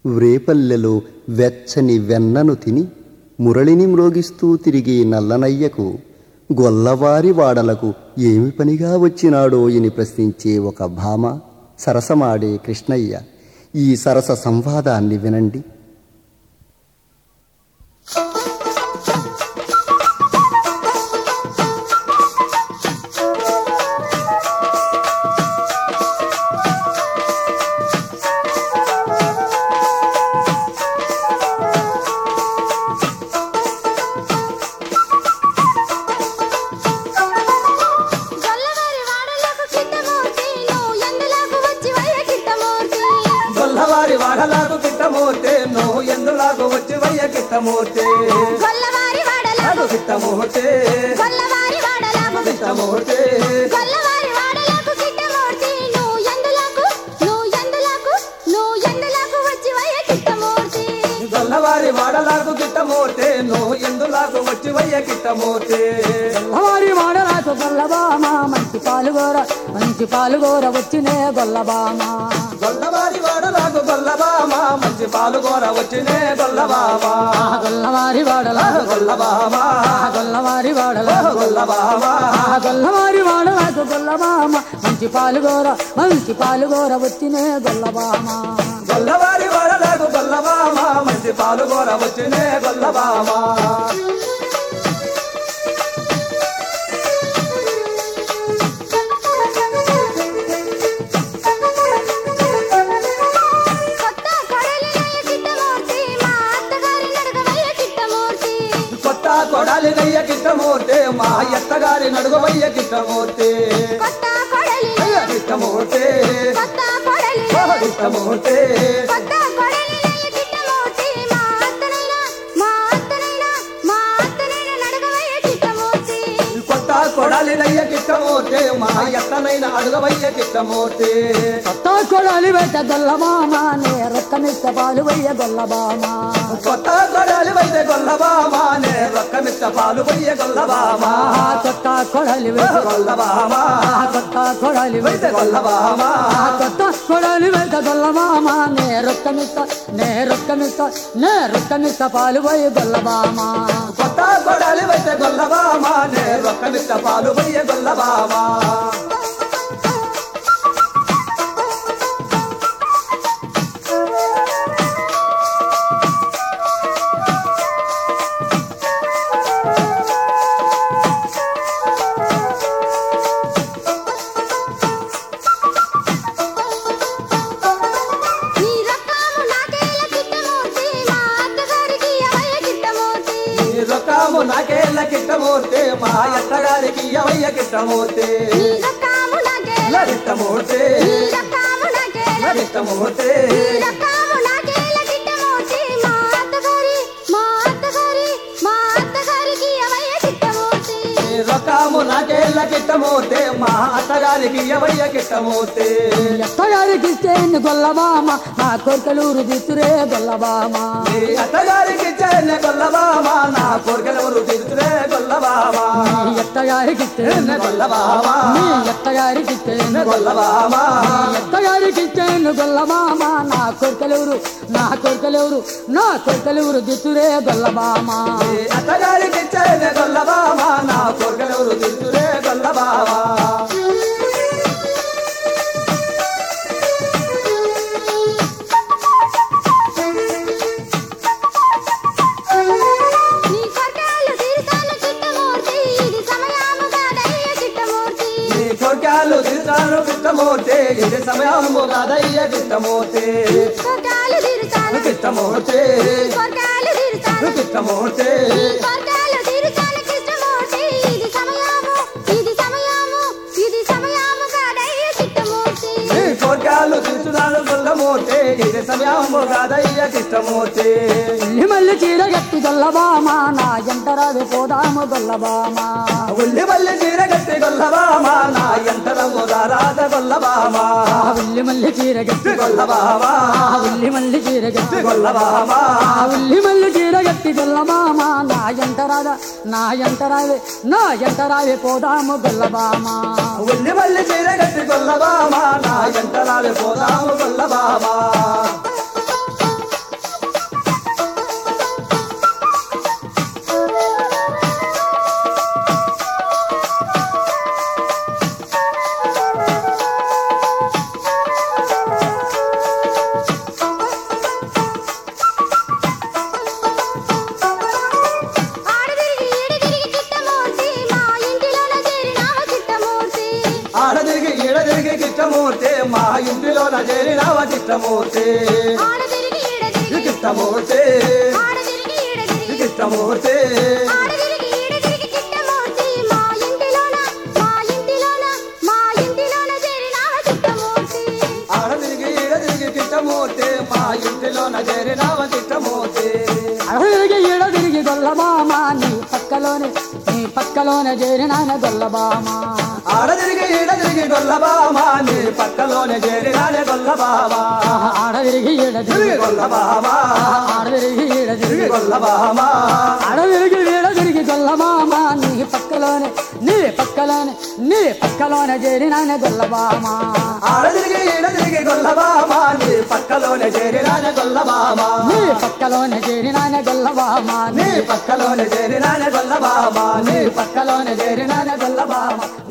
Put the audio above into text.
వ్రేపల్లెలో వెచ్చని వెన్నను తిని మురళిని మ్రోగిస్తూ తిరిగే నల్లనయ్యకు గొల్లవారి వాడలకు ఏమి పనిగా వచ్చినాడో అని ప్రశ్నించే ఒక భామ సరసమాడే కృష్ణయ్య ఈ సరస సంవాదాన్ని వినండి గొల్లవారి వాడలకు కిట్టమూర్తి నువ్వు ఎందులకు వచ్చి వయ్య కిట్టమూర్తి గొల్లవారి వాడలాగు కిట్టమూర్తి నువ్వు ఎందులాగు వచ్చి వయ్య కిట్టమూర్తి గొల్లవారి వాడలకు కిట్టమూర్తి గొల్లవారి వాడలకు కిట్టమూర్తి గొల్లవారి వాడలకు కిట్టమూర్తి నువ్వు ఎందులకు నువ్వు ఎందులకు నువ్వు ఎందులకు వచ్చి వయ్య కిట్టమూర్తి గొల్లవారి వాడలాగు కిట్టమూర్తి నువ్వు ఎందులాగు వచ్చి వయ్య కిట్టమూర్తి గొల్లవారి వాడరాకు గొల్లబామ మంచి పాలుగోర మంచి పాలుగోర వచ్చినే గొల్లబామ గొల్లవారి వాడలాగు గొల్లబామ మంచి పాలుగోర వచ్చినే గొల్లబామ ఆ గొల్లవారి వాడలా గొల్లబామ ఆ గొల్లవారి వాడలా గొల్లబామ ఆ గొల్లవారి వాడరాకు గొల్లబామ మంచి పాలుగోర మంచి పాలుగోర వచ్చినే గొల్లబామ గొల్లవారి వాడలాగు గొల్లబామ మంచి పాలుగోర వచ్చినే గొల్లబామ కొత్త కొడలినయ్య కిట్టమూర్తి మా అత్తగారి నడక వయ్య కిట్టమూర్తి కొత్త కొడాలి నయ్య కిట్టమూర్తి మా ఎత్తగారి నడుగవయ్య కిట్టమూర్తి కొత్త కొడలి కిట్టమూర్తి కొత్త కొడలి కిట్టమూర్తి కొత్త కొడలినయ్య కిట్టమూర్తి మా అత్తనైనా మా అత్తనైనా మా అత్తనైనా నడకవయ్య కిట్టమూర్తి కొత్త కొడాలి నయ్య కిట్టమూర్తి మా ఎత్తనైన అడుగవయ్య కిట్టమూర్తి కొత్త కొడాలి వెంట గొల్లబామ నే రొక్కమిస్త పాలు వయ్య గొల్లబామ కొత్త కొడాలి వైద్య గొల్లబామ నే రొక్కమిత్త పాలు వయ్య గొల్లబామ ఆ కొత్త కొడాలి వెంట గొల్లబామ ఆ కొత్త కొడాలి వైద్య వెంట గొల్లబామ ఆ కొత్త కొడాలి వెంట గొల్లబామ నే రొక్కమిస్త నే రొక్కమిస్త నే రొక్కమిస్త పాలు వయ్య గొల్లబామ కొత్త కొడాలి వైద్య గొల్లబామ నే రొక్కమిత్త పాలు వయ్య గొల్లబామ నీ రక్తము నాకేల కిట్టమూర్తి మా అత్తగారికి అవయ్య కిట్టమూర్తి నీ రొక్కము నాకేళ్ళ కిట్టమూర్తి మా ఎత్తగారికి ఎవయ్య కిట్టమూర్తి నీ రక్తము నాకేల కిట్టమూర్తి నీ రక్తము నాకేల కిట్టమూర్తి నీ రక్తము నాకేల కిట్టమూర్తి మా అత్తగారి మా అత్తగారి మా అత్తగారికి అవయ్య కిట్టమూర్తి నీ రొక్కము నాకేళ్ళ కిట్టమూర్తి మా అత్తగారికి ఎవయ్య కిట్టమూర్తి ఎత్తగారికి ఇస్తే గొల్లబామ నా కోరికలూరు దిత్తురే గొల్లబామ నీ అత్తగారికి చెన్నె గొల్లబామ నా కోరికలెవరు తీర్చురే గొల్లబామ నీ ఎత్తగారికి ఇస్తే చెన్నె గొల్లబామ నీ ఎత్తగారికి ఇస్తే గొల్లబామ ఎత్తగారికి ఇచ్చాను గొల్లబామ నా కొడుకలెవరు నా కొడుకలెవరు నా కొడుకలెవరు దిత్తురే గొల్లబామ నీ అత్తగారికి చెన్నె గొల్లబామ నా కోరికలెవరు తీర్చురే గొల్లబామ నీ కొరకాలు తీరుతాను కిట్టమూర్తి ఇది సమయము కాదయ్య కిట్టమూర్తి నీ కోరికలు తీర్చాను కిట్టమూర్తి ఇది సమయము కాదయ్య కిట్టమూర్తి కొరకాలు తీరుతాను కిట్టమూర్తి కొరకాలు తీరుతాను కిట్టమూర్తి కొరకాలు తీరుతాను కిట్టమూర్తి ఇది సమయము ఇది సమయము ఇది సమయము కాదయ్య కిట్టమూర్తి నీ కోరికలు తీర్చున్నాను గొల్లమూర్తి ఇది సమయము కాదయ్య కిట్టమూర్తి మల్లి మల్లి చీర గట్టి గొల్లబామ నా ఎంటరావి పోదాము గొల్లబామ ఉల్లి మల్లి చీర కట్టి గొల్లబామ నా ఎంత రంగు రాధ గొల్లబామ ఆ ఉల్లి మల్లి చీర గట్టి గొల్లబామ ఆ ఉల్లి మల్లి చీర గట్టి గొల్లబామ ఆ ఉల్లి మల్లి చీర గట్టి గొల్లబామ నా ఎంటరాద నా ఎంటరావి నా ఎంటరావి పోదాము గొల్లబామ ఉల్లి మల్లి చీర కట్టి గొల్లబామ నా ఎంత పోదాము గొల్లబామ కిట్టమూర్తి మా ఇంటిలోన చేరినావ కిట్టమూర్తి ఆడ తిరిగి ఈడ తిరిగి కిట్టమూర్తి ఆడ తిరిగి ఈడ తిరిగి కిట్టమూర్తి ఆడ తిరిగి ఈడ తిరిగి కిట్టమూర్తి మా ఇంటిలోన మా ఇంటిలోన మా ఇంటిలోన చేరినావ కిట్టమూర్తి ఆడ తిరిగి ఈడ తిరిగి కిట్టమూర్తి మా ఇంటిలోన చేరినావ కిట్టమూర్తి అడవికి ఈడ తిరిగి గొల్లబామ నీ పక్కలోనే నీ పక్కలోనే చేరినాన గొల్లబామ ఆడ తిరిగి ఈడ తిరిగి గొల్లబామా నీ పక్కలోనే చేరినానే గొల్లబామా ఆడ తిరిగి ఈడ తిరిగి తిరిగి గొల్లబామా ఆడ తిరిగి ఈడ తిరిగి తిరిగి గొల్లబామా ఆడ తిరిగి ఈడ తిరిగి గొల్లబామ నీ పక్కలోనే నీ పక్కలోనే నీ పక్కలోనే చేరినాన గొల్లబామ ఆడ తిరిగి ఈడ తిరిగి గొల్లబామా నీ పక్కలోనే చేరినానే గొల్లబామా నీ పక్కలోనే చేరినాన గొల్లబామ నీ పక్కలోనే చేరినానే గొల్లబామా నీ పక్కలోనే చేరినాన గొల్లబామ